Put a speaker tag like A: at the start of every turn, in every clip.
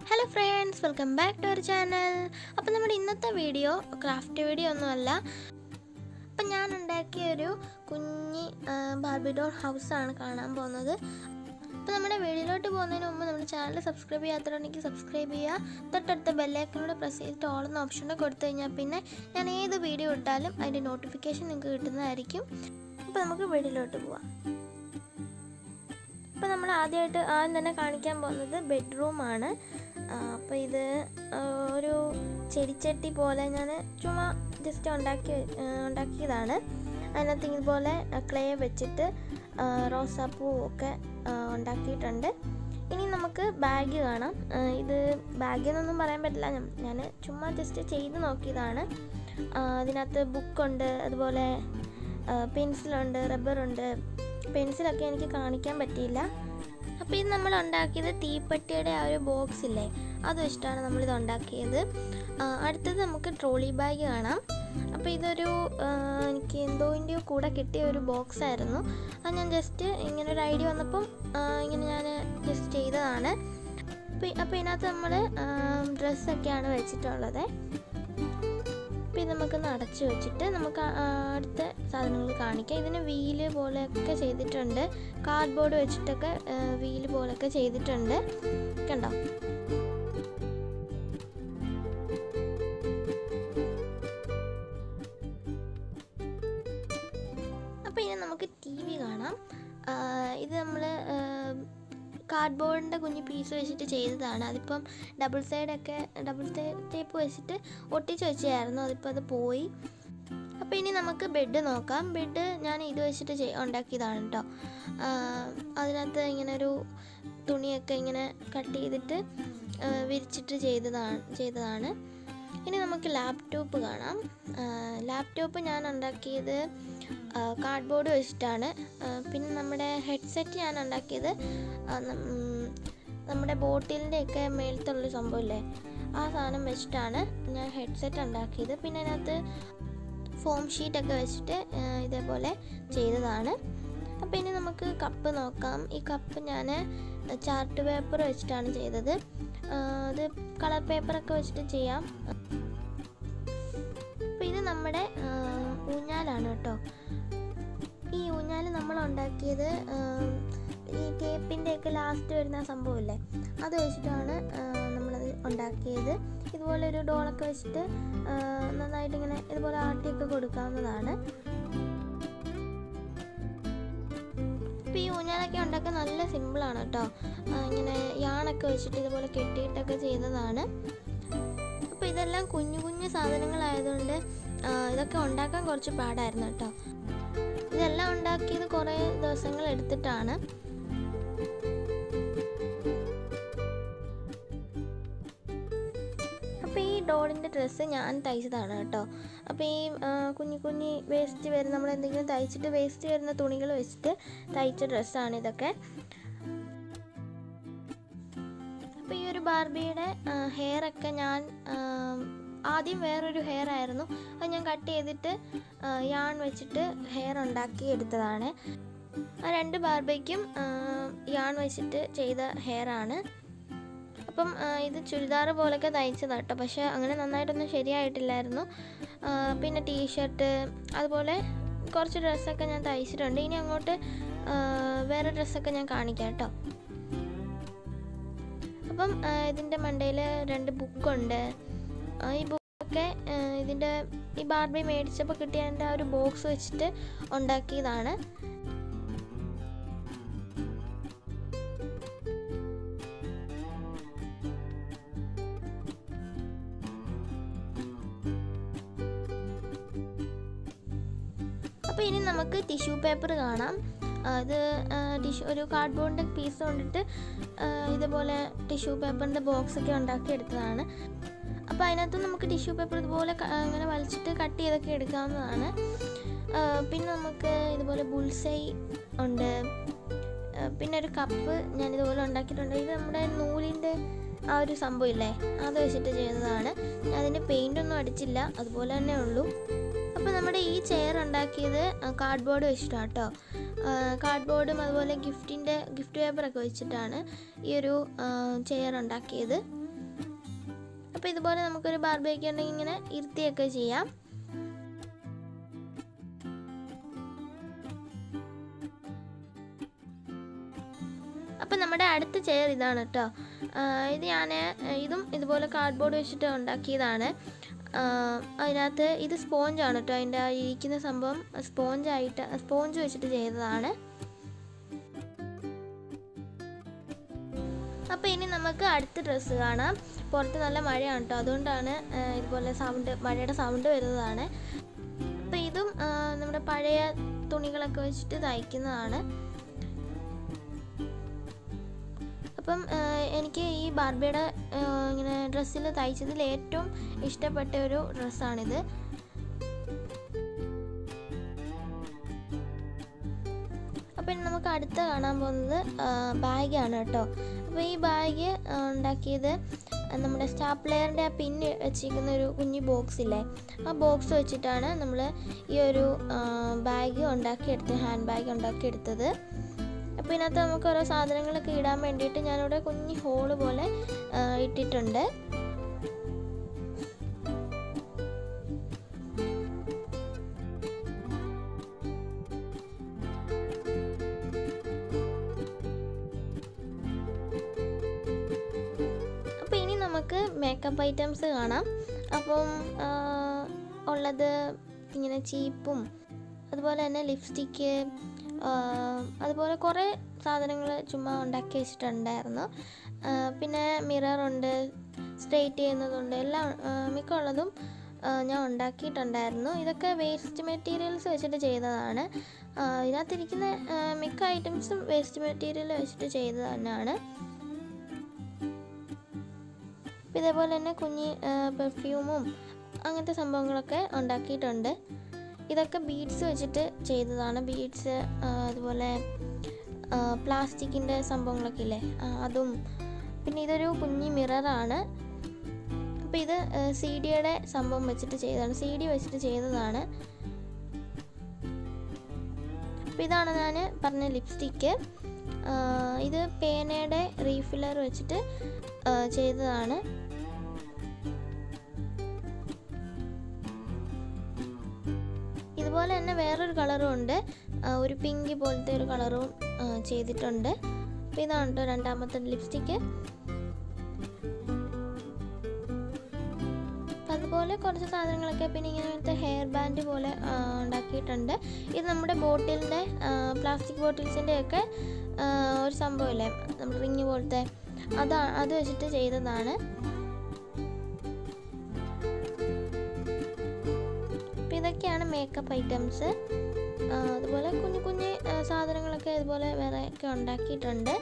A: hello friends welcome back to our channel അപ്പോൾ നമ്മുടെ ഇന്നത്തെ വീഡിയോ ക്രാഫ്റ്റ് വീഡിയോ ഒന്നുമല്ല അപ്പം ഞാൻ ഉണ്ടാക്കിയ ഒരു കുഞ്ഞി ബാർബി ഡോൾ ഹൗസാണ് കാണാൻ പോകുന്നത് അപ്പോൾ നമ്മുടെ വീഡിയോയിലോട്ട് പോകുന്നതിന് മുമ്പ് നമ്മുടെ ചാനൽ സബ്സ്ക്രൈബ് ചെയ്യാത്തവരുണ്ടെങ്കിൽ സബ്സ്ക്രൈബ് ചെയ്യുക തൊട്ടടുത്ത ബെല്ലൈക്കനോട് പ്രസ് ചെയ്തിട്ട് ഓൾ എന്ന ഓപ്ഷനോടെ കൊടുത്തു കഴിഞ്ഞാൽ പിന്നെ ഞാൻ ഏത് വീഡിയോ ഇട്ടാലും അതിൻ്റെ നോട്ടിഫിക്കേഷൻ നിങ്ങൾക്ക് കിട്ടുന്നതായിരിക്കും അപ്പോൾ നമുക്ക് വീഡിയോയിലോട്ട് പോവാം അപ്പോൾ നമ്മൾ ആദ്യമായിട്ട് ആദ്യം തന്നെ കാണിക്കാൻ പോകുന്നത് ബെഡ്റൂമാണ് അപ്പോൾ ഇത് ആ, ഒരു ചെടിച്ചട്ടി പോലെ ഞാൻ ചുമ്മാ ജസ്റ്റ് ഉണ്ടാക്കി ആ, ഉണ്ടാക്കിയതാണ് അതിനകത്ത് ഇതുപോലെ ക്ലേ വെച്ചിട്ട് ആ, റോസാപ്പൂ ഒക്കെ ആ, ഉണ്ടാക്കിയിട്ടുണ്ട് ഇനി നമുക്ക് ബാഗ് കാണാം ആ, ഇത് ബാഗ് എന്നൊന്നും പറയാൻ പറ്റില്ല ഞാൻ ചുമ്മാ ജസ്റ്റ് ചെയ്ത് നോക്കിയതാണ് ആ, അതിനകത്ത് ബുക്കുണ്ട് അതുപോലെ പെൻസിലുണ്ട് റബ്ബറുണ്ട് പെൻസിലൊക്കെ എനിക്ക് കാണിക്കാൻ പറ്റിയില്ല അപ്പോൾ ഇത് നമ്മൾ ഉണ്ടാക്കിയത് തീപ്പെട്ടിയുടെ ആ ഒരു ബോക്സ് ഇല്ലേ അത് വെച്ചിട്ടാണ് നമ്മളിത് ഉണ്ടാക്കിയത് ആ, അടുത്തത് നമുക്ക് ട്രോളി ബാഗ് കാണാം അപ്പോൾ ഇതൊരു ആ, എനിക്ക് എന്തോതിൻ്റെയോ കൂടെ കിട്ടിയ ഒരു ബോക്സ് ആയിരുന്നു അത് ഞാൻ ജസ്റ്റ് ഇങ്ങനെ ഒരു ഐഡിയ വന്നപ്പം ആ, ഇങ്ങനെ ഞാൻ ജസ്റ്റ് ചെയ്തതാണ് അപ്പോൾ അപ്പോൾ ഇതിനകത്ത് നമ്മൾ ഡ്രസ്സൊക്കെയാണ് വെച്ചിട്ടുള്ളത് അപ്പോൾ ഇത് നമുക്കൊന്ന് അടച്ചു വെച്ചിട്ട് നമുക്ക് ആ- ആ അടുത്ത സാധനങ്ങൾ കാണിക്കാം ഇതിന് വീല് പോലെയൊക്കെ ചെയ്തിട്ടുണ്ട് കാർഡ്ബോർഡ് വെച്ചിട്ടൊക്കെ വീല് പോലെയൊക്കെ ചെയ്തിട്ടുണ്ട് കണ്ടോ അപ്പോൾ ഇനി നമുക്ക് ടി വി കാണാം ആ, ഇത് നമ്മൾ കാർഡ്ബോർഡിൻ്റെ കുഞ്ഞ് പീസ് വെച്ചിട്ട് ചെയ്തതാണ് അതിപ്പം ഡബിൾ സൈഡൊക്കെ ഡബിൾ ടേപ്പ് വെച്ചിട്ട് ഒട്ടിച്ച് വെച്ചായിരുന്നു അതിപ്പോൾ അത് പോയി അപ്പോൾ ഇനി നമുക്ക് ബെഡ് നോക്കാം ബെഡ് ഞാൻ ഇത് വെച്ചിട്ട് ചെയ് ഉണ്ടാക്കിയതാണ് കേട്ടോ അതിനകത്ത് ഇങ്ങനെ ഒരു തുണിയൊക്കെ ഇങ്ങനെ കട്ട് ചെയ്തിട്ട് ആ, വിരിച്ചിട്ട് ചെയ്തതാണ് ചെയ്തതാണ് ഇനി നമുക്ക് ലാപ്ടോപ്പ് കാണാം ലാപ്ടോപ്പ് ഞാൻ ഉണ്ടാക്കിയത് കാർഡ്ബോർഡ് വെച്ചിട്ടാണ് ആ, പിന്നെ നമ്മുടെ ഹെഡ്സെറ്റ് ഞാൻ ഉണ്ടാക്കിയത് ആ, നം- ഉം, നമ്മുടെ ബോട്ടിലിൻ്റെ ഒക്കെ മേലത്തുള്ളൊരു സംഭവമില്ലേ ആ സാധനം വെച്ചിട്ടാണ് ഞാൻ ഹെഡ്സെറ്റ് ഉണ്ടാക്കിയത് പിന്നെ അതിനകത്ത് ഫോം ഷീറ്റൊക്കെ വെച്ചിട്ട് ആ, ഇതേപോലെ ചെയ്തതാണ് അപ്പോൾ ഇനി നമുക്ക് കപ്പ് നോക്കാം ഈ കപ്പ് ഞാൻ ചാർട്ട് പേപ്പർ വെച്ചിട്ടാണ് ചെയ്തത് ആ, അത് കളർ പേപ്പറൊക്കെ വെച്ചിട്ട് ചെയ്യാം അപ്പോൾ ഇത് നമ്മുടെ ആ, ഊഞ്ഞാലാണ് കേട്ടോ ഈ ഊഞ്ഞാൽ നമ്മൾ ഉണ്ടാക്കിയത് ആ, ഈ ടേപ്പിൻ്റെ ഒക്കെ ലാസ്റ്റ് വരുന്ന ആ സംഭവമില്ലേ അത് വെച്ചിട്ടാണ് ആ, നമ്മളത് ഉണ്ടാക്കിയത് ഇതുപോലെ ഒരു ഡോളൊക്കെ വെച്ചിട്ട് ആ, നന്നായിട്ട് ഇങ്ങനെ ഇതുപോലെ ആട്ടിയൊക്കെ കൊടുക്കാവുന്നതാണ് ഇപ്പോൾ ഈ ഊഞ്ഞാലൊക്കെ ഉണ്ടാക്കാൻ നല്ല സിമ്പിളാണ് കേട്ടോ ആ, ഇങ്ങനെ യാണൊക്കെ വെച്ചിട്ട് ഇതുപോലെ കെട്ടിയിട്ടൊക്കെ ചെയ്തതാണ് അപ്പോൾ ഇതെല്ലാം കുഞ്ഞു കുഞ്ഞു സാധനങ്ങളായതുകൊണ്ട് ആ, ഇതൊക്കെ ഉണ്ടാക്കാൻ കുറച്ച് പാടായിരുന്നു കേട്ടോ ഇതെല്ലാം ഉണ്ടാക്കിയത് കുറേ ദിവസങ്ങൾ എടുത്തിട്ടാണ് അപ്പോൾ ഈ ഡോളിൻ്റെ ഡ്രസ്സ് ഞാൻ തയ്ച്ചതാണ് കേട്ടോ അപ്പോൾ ഈ ആ, കുഞ്ഞി കുഞ്ഞി വേസ്റ്റ് വരുന്ന നമ്മൾ എന്തെങ്കിലും തയ്ച്ചിട്ട് വേസ്റ്റ് വരുന്ന തുണികൾ വെച്ചിട്ട് തയ്ച്ച ഡ്രസ്സാണ് ഇതൊക്കെ അപ്പോൾ ഈ ഒരു ബാർബിയുടെ ഹെയർ ഒക്കെ ഞാൻ ആ, ആദ്യം വേറൊരു ഹെയർ ആയിരുന്നു അത് ഞാൻ കട്ട് ചെയ്തിട്ട് ആ, യാൺ വെച്ചിട്ട് ഹെയർ ഉണ്ടാക്കി എടുത്തതാണ് ആ രണ്ട് ബാർബിക്കും ആ, യാൺ വെച്ചിട്ട് ചെയ്ത ഹെയർ ആണ് അപ്പം ആ, ഇത് ചുരിദാർ പോലൊക്കെ തയ്ച്ചതാണ് കേട്ടോ പക്ഷേ അങ്ങനെ നന്നായിട്ടൊന്നും ശരിയായിട്ടില്ലായിരുന്നു ആ, പിന്നെ ടീഷർട്ട് അതുപോലെ കുറച്ച് ഡ്രസ്സൊക്കെ ഞാൻ തയ്ച്ചിട്ടുണ്ട് ഇനി അങ്ങോട്ട് ആ, വേറെ ഡ്രസ്സൊക്കെ ഞാൻ കാണിക്കാം കേട്ടോ അപ്പം ആ, ഇതിൻ്റെ മണ്ടയിൽ രണ്ട് ബുക്കുണ്ട് ആ, ഈ ബുക്കൊക്കെ ആ, ഇതിൻ്റെ ഈ ബാർബി മേടിച്ചപ്പോൾ കിട്ടിയ എൻ്റെ ആ ഒരു ബോക്സ് വെച്ചിട്ട് ഉണ്ടാക്കിയതാണ് അപ്പോൾ ഇനി നമുക്ക് ടിഷ്യൂ പേപ്പർ കാണാം അത് ടിഷ്യൂ ഒരു കാർഡ്ബോർഡിൻ്റെ പീസ് കൊണ്ടിട്ട് ആ, ഇതുപോലെ ടിഷ്യൂ പേപ്പറിൻ്റെ ബോക്സ് ഒക്കെ ഉണ്ടാക്കി എടുത്തതാണ് അപ്പോൾ അതിനകത്ത് നമുക്ക് ടിഷ്യൂ പേപ്പർ ഇതുപോലെ ക- ഇങ്ങനെ വലിച്ചിട്ട് കട്ട് ചെയ്തൊക്കെ എടുക്കാവുന്നതാണ് ആ, പിന്നെ നമുക്ക് ഇതുപോലെ ബുൾസൈ ഉണ്ട് ആ, പിന്നെ ഒരു കപ്പ് ഞാൻ ഇതുപോലെ ഉണ്ടാക്കിയിട്ടുണ്ട് ഇത് നമ്മുടെ നൂലിൻ്റെ ആ ഒരു സംഭവം ഇല്ലേ അത് വെച്ചിട്ട് ചെയ്തതാണ് അതിന് പെയിൻ്റ് ഒന്നും അടിച്ചില്ല അതുപോലെ തന്നെ ഉള്ളൂ അപ്പോൾ നമ്മുടെ ഈ ചെയർ ഉണ്ടാക്കിയത് കാർഡ്ബോർഡ് വെച്ചിട്ടാണ് കേട്ടോ കാർഡ്ബോർഡും അതുപോലെ ഗിഫ്റ്റിൻ്റെ ഗിഫ്റ്റ് പേപ്പറൊക്കെ വെച്ചിട്ടാണ് ഈ ഒരു ചെയർ ഉണ്ടാക്കിയത് അപ്പോൾ ഇതുപോലെ നമുക്കൊരു ബാർബിയൊക്കെ ഉണ്ടെങ്കിൽ ഇങ്ങനെ ഇരുത്തിയൊക്കെ ചെയ്യാം അപ്പം നമ്മുടെ അടുത്ത ചെയർ ഇതാണ് കേട്ടോ ഇത് ഞാൻ ഇതും ഇതുപോലെ കാർഡ്ബോർഡ് വെച്ചിട്ട് ഉണ്ടാക്കിയതാണ് അതിനകത്ത് ഇത് സ്പോഞ്ചാണ് കേട്ടോ അതിൻ്റെ ആ ഇരിക്കുന്ന സംഭവം സ്പോഞ്ചായിട്ട് സ്പോഞ്ച് വെച്ചിട്ട് ചെയ്തതാണ് അപ്പോൾ ഇനി നമുക്ക് അടുത്ത ഡ്രസ്സ് കാണാം പുറത്ത് നല്ല മഴയാണ് കേട്ടോ അതുകൊണ്ടാണ് ഇതുപോലെ സൗണ്ട് മഴയുടെ സൗണ്ട് വരുന്നതാണ് അപ്പോൾ ഇതും നമ്മുടെ പഴയ തുണികളൊക്കെ വെച്ചിട്ട് തയ്ക്കുന്നതാണ് അപ്പം എനിക്ക് ഈ ബാർബിയുടെ ഇങ്ങനെ ഡ്രസ്സിൽ തയ്ച്ചതിൽ ഏറ്റവും ഇഷ്ടപ്പെട്ട ഒരു ഡ്രസ്സാണിത് അപ്പം നമുക്ക് അടുത്ത കാണാൻ പോകുന്നത് ബാഗാണ് കേട്ടോ അപ്പോൾ ഈ ബാഗ് ഉണ്ടാക്കിയത് നമ്മുടെ സ്റ്റാപ്ലെയറിൻ്റെ ആ പിന്ന് വെച്ചിരിക്കുന്ന ഒരു കുഞ്ഞു ബോക്സ് ഇല്ലേ ആ ബോക്സ് വെച്ചിട്ടാണ് നമ്മൾ ഈ ഒരു ബാഗ് ഉണ്ടാക്കിയെടുത്തത് ഹാൻഡ് ബാഗ് ഉണ്ടാക്കിയെടുത്തത് അപ്പോൾ ഇതിനകത്ത് നമുക്ക് ഓരോ സാധനങ്ങളൊക്കെ ഇടാൻ വേണ്ടിയിട്ട് ഞാനിവിടെ കുഞ്ഞി ഹോള് പോലെ ഇട്ടിട്ടുണ്ട് അപ്പോൾ ഇനി നമുക്ക് മേക്കപ്പ് ഐറ്റംസ് കാണാം അപ്പം ഉള്ളത് ഇങ്ങനെ ചീപ്പും അതുപോലെ തന്നെ ലിപ്സ്റ്റിക്ക് അതുപോലെ കുറേ സാധനങ്ങൾ ചുമ്മാ ഉണ്ടാക്കി വെച്ചിട്ടുണ്ടായിരുന്നു പിന്നെ മിററുണ്ട് സ്ട്രെയിറ്റ് ചെയ്യുന്നതുണ്ട് എല്ലാം മിക്കുള്ളതും ഞാൻ ഉണ്ടാക്കിയിട്ടുണ്ടായിരുന്നു ഇതൊക്കെ വേസ്റ്റ് മെറ്റീരിയൽസ് വെച്ചിട്ട് ചെയ്തതാണ് ഇതിനകത്തിരിക്കുന്ന മിക്ക ഐറ്റംസും വേസ്റ്റ് മെറ്റീരിയൽ വെച്ചിട്ട് ചെയ്തത് തന്നെയാണ് ഇതേപോലെ തന്നെ കുഞ്ഞി പെർഫ്യൂമും അങ്ങനത്തെ സംഭവങ്ങളൊക്കെ ഉണ്ടാക്കിയിട്ടുണ്ട് ഇതൊക്കെ ബീഡ്സ് വെച്ചിട്ട് ചെയ്തതാണ് ബീഡ്സ് അതുപോലെ പ്ലാസ്റ്റിക്കിൻ്റെ സംഭവങ്ങളൊക്കെ ഇല്ലേ അതും പിന്നെ ഇതൊരു കുഞ്ഞി മിററാണ് അപ്പോൾ ഇത് സി ഡിയുടെ സംഭവം വെച്ചിട്ട് ചെയ്തതാണ് സി ഡി വെച്ചിട്ട് ചെയ്തതാണ് അപ്പോൾ ഇതാണ് ഞാൻ പറഞ്ഞ ലിപ്സ്റ്റിക്ക് ഇത് പേനയുടെ റീഫില്ലർ വെച്ചിട്ട് ചെയ്തതാണ് ഇതുപോലെ തന്നെ വേറൊരു കളറും ഉണ്ട് ഒരു പിങ്ക് പോലത്തെ ഒരു കളറും ചെയ്തിട്ടുണ്ട് അപ്പോൾ ഇതാണ് കേട്ടോ രണ്ടാമത്തെ ലിപ്സ്റ്റിക്ക് അതുപോലെ കുറച്ച് സാധനങ്ങളൊക്കെ പിന്നെ ഇങ്ങനത്തെ ഹെയർ ബാൻഡ് പോലെ ഉണ്ടാക്കിയിട്ടുണ്ട് ഇത് നമ്മുടെ ബോട്ടിലിൻ്റെ പ്ലാസ്റ്റിക് ബോട്ടിൽസിൻ്റെ ഒക്കെ ഒരു സംഭവമില്ലേ നമ്മുടെ റിങ് പോലത്തെ അതാ അത് വെച്ചിട്ട് ചെയ്തതാണ് അപ്പോൾ ഇതൊക്കെയാണ് മേക്കപ്പ് ഐറ്റംസ് അതുപോലെ കുഞ്ഞു കുഞ്ഞു സാധനങ്ങളൊക്കെ ഇതുപോലെ വേറെ ഒക്കെ ഉണ്ടാക്കിയിട്ടുണ്ട്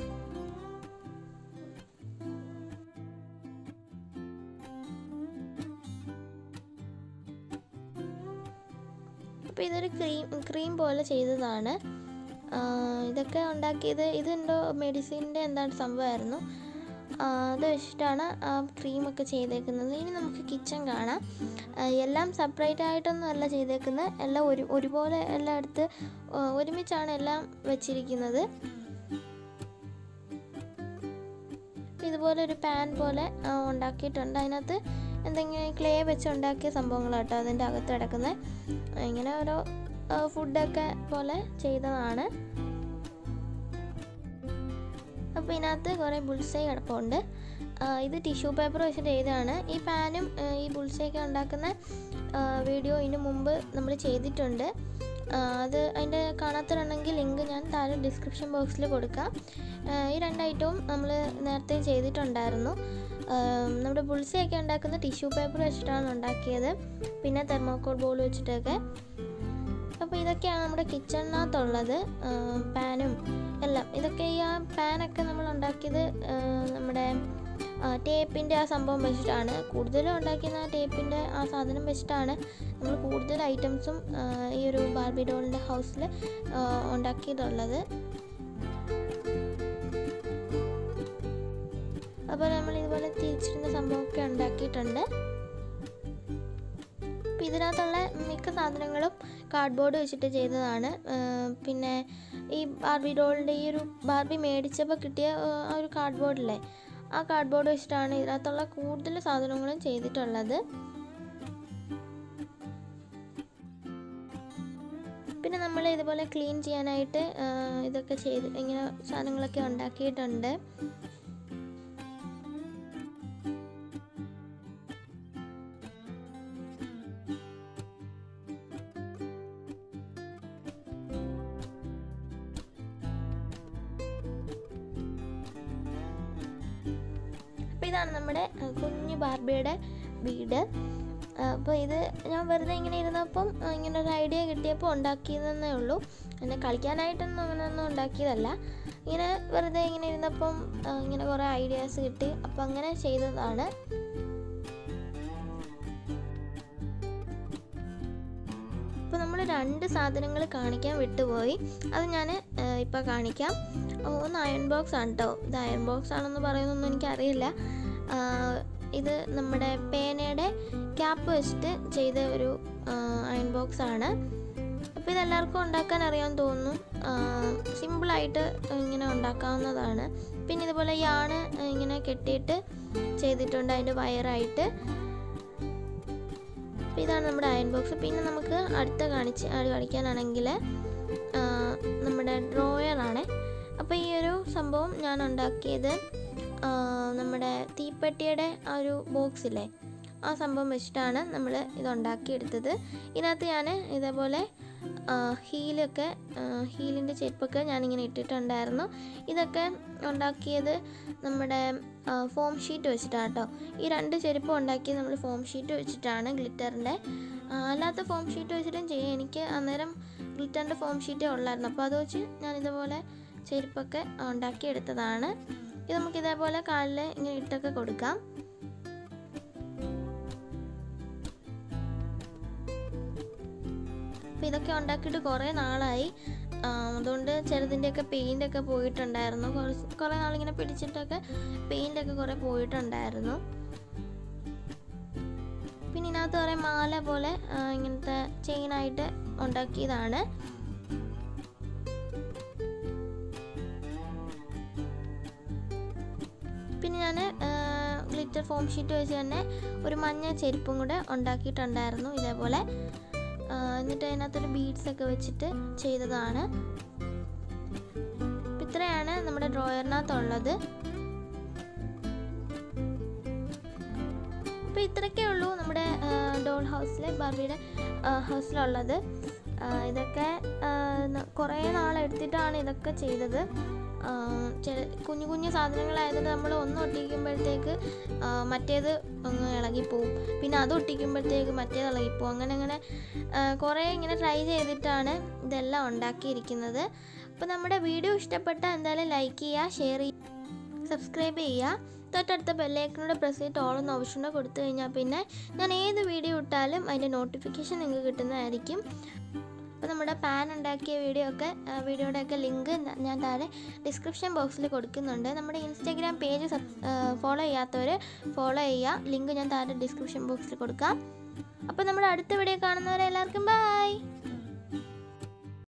A: അപ്പോൾ ഇതൊരു ക്രീം ക്രീം പോലെ ചെയ്തതാണ് ഇതൊക്കെ ഉണ്ടാക്കിയത് ഇതെന്തോ മെഡിസിൻ്റെ എന്താണ് സംഭവമായിരുന്നു അത് വെച്ചിട്ടാണ് ആ ക്രീമൊക്കെ ചെയ്തേക്കുന്നത് ഇനി നമുക്ക് കിച്ചൺ കാണാം എല്ലാം സെപ്പറേറ്റ് ആയിട്ടൊന്നും അല്ല ചെയ്തേക്കുന്നത് എല്ലാം ഒരു ഒരുപോലെ എല്ലാം എടുത്ത് ഒരുമിച്ചാണ് എല്ലാം വെച്ചിരിക്കുന്നത് ഇതുപോലെ ഒരു പാൻ പോലെ ഉണ്ടാക്കിയിട്ടുണ്ട് അതിനകത്ത് എന്തെങ്കിലും ക്ലേ വെച്ച് ഉണ്ടാക്കിയ സംഭവങ്ങളാട്ടോ അതിൻ്റെ അകത്ത് കിടക്കുന്നത് ഇങ്ങനെ ഓരോ ഫുഡൊക്കെ പോലെ ചെയ്തതാണ് അപ്പോൾ ഇതിനകത്ത് കുറേ ബുൾസൈ കിടപ്പുണ്ട് ഇത് ടിഷ്യൂ പേപ്പർ വെച്ചിട്ട് ചെയ്തതാണ് ഈ പാനും ഈ ബുൾസൈയൊക്കെ ഉണ്ടാക്കുന്ന വീഡിയോ ഇതിന് മുമ്പ് നമ്മൾ ചെയ്തിട്ടുണ്ട് അത് അതിൻ്റെ കാണാത്തതുണ്ടെങ്കിൽ ലിങ്ക് ഞാൻ താഴെ ഡിസ്ക്രിപ്ഷൻ ബോക്സിൽ കൊടുക്കാം ഈ രണ്ട് ഐറ്റവും നമ്മൾ നേരത്തെ ചെയ്തിട്ടുണ്ടായിരുന്നു നമ്മുടെ ബുൾസയൊക്കെ ഉണ്ടാക്കുന്ന ടിഷ്യൂ പേപ്പർ വെച്ചിട്ടാണ് ഉണ്ടാക്കിയത് പിന്നെ തെർമോക്കോൾ ബോൾ വെച്ചിട്ടൊക്കെ അപ്പോൾ ഇതൊക്കെയാണ് നമ്മുടെ കിച്ചണിനകത്തുള്ളത് പാനും എല്ലാം ഇതൊക്കെ ഈ ആ പാനൊക്കെ നമ്മൾ ഉണ്ടാക്കിയത് നമ്മുടെ ടേപ്പിൻ്റെ ആ സംഭവം വെച്ചിട്ടാണ് കൂടുതലും ഉണ്ടാക്കുന്ന ആ ടേപ്പിൻ്റെ ആ സാധനം വെച്ചിട്ടാണ് നമ്മൾ കൂടുതൽ ഐറ്റംസും ഈ ഒരു ബാർബി ഡോളിൻ്റെ ഹൗസിൽ ഉണ്ടാക്കിയിട്ടുള്ളത് അപ്പോൾ നമ്മൾ ഇതുപോലെ തിരിച്ചിരുന്ന സംഭവമൊക്കെ ഉണ്ടാക്കിയിട്ടുണ്ട് അപ്പോൾ ഇതിനകത്തുള്ള മിക്ക സാധനങ്ങളും കാർഡ്ബോർഡ് വെച്ചിട്ട് ചെയ്തതാണ് പിന്നെ ഈ ബാർബി ഡോളിൻ്റെ ഈ ഒരു ബാർബി മേടിച്ചപ്പോൾ കിട്ടിയ ആ ഒരു കാർഡ്ബോർഡില്ലേ ആ കാർഡ്ബോർഡ് വെച്ചിട്ടാണ് ഇതിനകത്തുള്ള കൂടുതൽ സാധനങ്ങളും ചെയ്തിട്ടുള്ളത് പിന്നെ നമ്മൾ ഇതുപോലെ ക്ലീൻ ചെയ്യാനായിട്ട് ആ, ഇതൊക്കെ ചെയ്ത് ഇങ്ങനെ സാധനങ്ങളൊക്കെ ഉണ്ടാക്കിയിട്ടുണ്ട് അപ്പോൾ ഇതാണ് നമ്മുടെ ആ, കുഞ്ഞു ബാർബിയുടെ വീട് അപ്പോൾ ഇത് ഞാൻ വെറുതെ ഇങ്ങനെ ഇരുന്നപ്പം ആ, ഇങ്ങനെ ഒരു ഐഡിയ കിട്ടിയപ്പോൾ ഉണ്ടാക്കിയതെന്നേ ഉള്ളൂ എന്നെ കളിക്കാനായിട്ടൊന്നും അങ്ങനെയൊന്നും ഉണ്ടാക്കിയതല്ല ഇങ്ങനെ വെറുതെ ഇങ്ങനെ ഇരുന്നപ്പം ആ, ഇങ്ങനെ കുറേ ഐഡിയാസ് കിട്ടി അപ്പം അങ്ങനെ ചെയ്തതാണ് അപ്പോൾ നമ്മൾ രണ്ട് സാധനങ്ങൾ കാണിക്കാൻ വിട്ടുപോയി അത് ഞാൻ ഇപ്പോൾ കാണിക്കാം ഓ, ഒന്ന് അയൺ ബോക്സ് ആണ് കേട്ടോ ഇത് അയൺ ബോക്സ് ആണെന്ന് പറയുന്നൊന്നും എനിക്കറിയില്ല ആ, ഇത് നമ്മുടെ പേനയുടെ ക്യാപ്പ് വെച്ചിട്ട് ചെയ്ത ഒരു അയൺ ബോക്സ് ആണ് അപ്പോൾ ഇതെല്ലാവർക്കും ഉണ്ടാക്കാൻ അറിയാമെന്ന് തോന്നുന്നു സിമ്പിളായിട്ട് ഇങ്ങനെ ഉണ്ടാക്കാവുന്നതാണ് പിന്നെ ഇതുപോലെ യാണ് ഇങ്ങനെ കെട്ടിയിട്ട് ചെയ്തിട്ടുണ്ട് അതിൻ്റെ വയറായിട്ട് അപ്പോൾ ഇതാണ് നമ്മുടെ അയൺ ബോക്സ് പിന്നെ നമുക്ക് അടുത്ത കാണിച്ച് അത് കാണിക്കാനാണെങ്കിൽ ആ, നമ്മുടെ ഡ്രോയറാണ് അപ്പോൾ ഈ ഒരു സംഭവം ഞാൻ ഉണ്ടാക്കിയത് ആ, നമ്മുടെ തീപ്പെട്ടിയുടെ ആ ഒരു ബോക്സ് ഇല്ലേ ആ സംഭവം വെച്ചിട്ടാണ് നമ്മൾ ഇത് ഉണ്ടാക്കിയെടുത്തത് ഇതിനകത്ത് ഞാൻ ഇതേപോലെ ആ, ഹീലൊക്കെ ആ, ഹീലിൻ്റെ ചെരുപ്പൊക്കെ ഞാനിങ്ങനെ ഇട്ടിട്ടുണ്ടായിരുന്നു ഇതൊക്കെ ഉണ്ടാക്കിയത് നമ്മുടെ ആ, ഫോം ഷീറ്റ് വെച്ചിട്ടാണ് കേട്ടോ ഈ രണ്ട് ചെരുപ്പ് ഉണ്ടാക്കിയത് നമ്മൾ ഫോം ഷീറ്റ് വെച്ചിട്ടാണ് ഗ്ലിറ്ററിൻ്റെ അല്ലാത്ത ഫോം ഷീറ്റ് വെച്ചിട്ടും ചെയ്യാം എനിക്ക് അന്നേരം ഗ്ലിറ്ററിൻ്റെ ഫോം ഷീറ്റേ ഉള്ളായിരുന്നു അപ്പോൾ അത് വെച്ച് ഞാൻ ഇതുപോലെ ചെരുപ്പൊക്കെ ഉണ്ടാക്കിയെടുത്തതാണ് ഇത് നമുക്ക് ഇതേപോലെ കാലിൽ ഇങ്ങനെ ഇട്ടൊക്കെ കൊടുക്കാം അപ്പോൾ ഇതൊക്കെ ഉണ്ടാക്കിയിട്ട് കുറേ നാളായി ആ, അതുകൊണ്ട് ചിലതിൻ്റെയൊക്കെ പെയിൻ്റൊക്കെ പോയിട്ടുണ്ടായിരുന്നു കുറച്ച് കുറേ നാളിങ്ങനെ പിടിച്ചിട്ടൊക്കെ പെയിൻ്റൊക്കെ കുറേ പോയിട്ടുണ്ടായിരുന്നു പിന്നെ ഇതിനകത്ത് കുറേ മാല പോലെ ആ, ഇങ്ങനത്തെ ചെയിനായിട്ട് ഉണ്ടാക്കിയതാണ് പിന്നെ ഞാൻ ഗ്ലിറ്റർ ഫോം ഷീറ്റ് വെച്ച് തന്നെ ഒരു മഞ്ഞ ചെരുപ്പും കൂടെ ഉണ്ടാക്കിയിട്ടുണ്ടായിരുന്നു ഇതേപോലെ ആ, എന്നിട്ട് അതിനകത്തൊരു ബീഡ്സ് ഒക്കെ വെച്ചിട്ട് ചെയ്തതാണ് അപ്പം ഇത്രയാണ് നമ്മുടെ ഡ്രോയറിനകത്തുള്ളത് അപ്പോൾ ഇത്രയൊക്കെ ഉള്ളൂ നമ്മുടെ ഡോൾ ഹൗസിൽ ബാർബിയുടെ ഹൗസിലുള്ളത് ആ, ഇതൊക്കെ ആ, ന- കുറേ നാളെടുത്തിട്ടാണ് ഇതൊക്കെ ചെയ്തത് ആ, ചില കുഞ്ഞു കുഞ്ഞു സാധനങ്ങളായതുകൊണ്ട് നമ്മൾ ഒന്ന് ഒട്ടിക്കുമ്പോഴത്തേക്ക് ആ, മറ്റേത് അങ്ങ് ഇളകിപ്പോവും പിന്നെ അത് ഒട്ടിക്കുമ്പോഴത്തേക്ക് മറ്റേത് ഇളകിപ്പോവും അങ്ങനെ അങ്ങനെ ആ, കുറേ ഇങ്ങനെ ട്രൈ ചെയ്തിട്ടാണ് ഇതെല്ലാം ഉണ്ടാക്കിയിരിക്കുന്നത് അപ്പോൾ നമ്മുടെ വീഡിയോ ഇഷ്ടപ്പെട്ടാൽ എന്തായാലും ലൈക്ക് ചെയ്യുക ഷെയർ ചെയ്യുക സബ്സ്ക്രൈബ് ചെയ്യുക തൊട്ടടുത്ത ബെല്ലൈക്കനോട് പ്രസ് ചെയ്തിട്ട് ഓളെന്ന് ഓപ്ഷൻ കൂടെ കൊടുത്തു കഴിഞ്ഞാൽ പിന്നെ ഞാൻ ഏത് വീഡിയോ ഇട്ടാലും അതിൻ്റെ നോട്ടിഫിക്കേഷൻ നിങ്ങൾക്ക് കിട്ടുന്നതായിരിക്കും അപ്പോൾ നമ്മുടെ പാൻ ഉണ്ടാക്കിയ വീഡിയോ ഒക്കെ വീഡിയോയുടെ ഒക്കെ ലിങ്ക് ഞാൻ താഴെ ഡിസ്ക്രിപ്ഷൻ ബോക്സിൽ കൊടുക്കുന്നുണ്ട് നമ്മുടെ ഇൻസ്റ്റാഗ്രാം പേജ് ഫോളോ ചെയ്യാത്തവർ ഫോളോ ചെയ്യുക ലിങ്ക് ഞാൻ താഴെ ഡിസ്ക്രിപ്ഷൻ ബോക്സിൽ കൊടുക്കാം അപ്പോൾ നമ്മുടെ അടുത്ത വീഡിയോ കാണുന്നവരെ എല്ലാവർക്കും ബൈ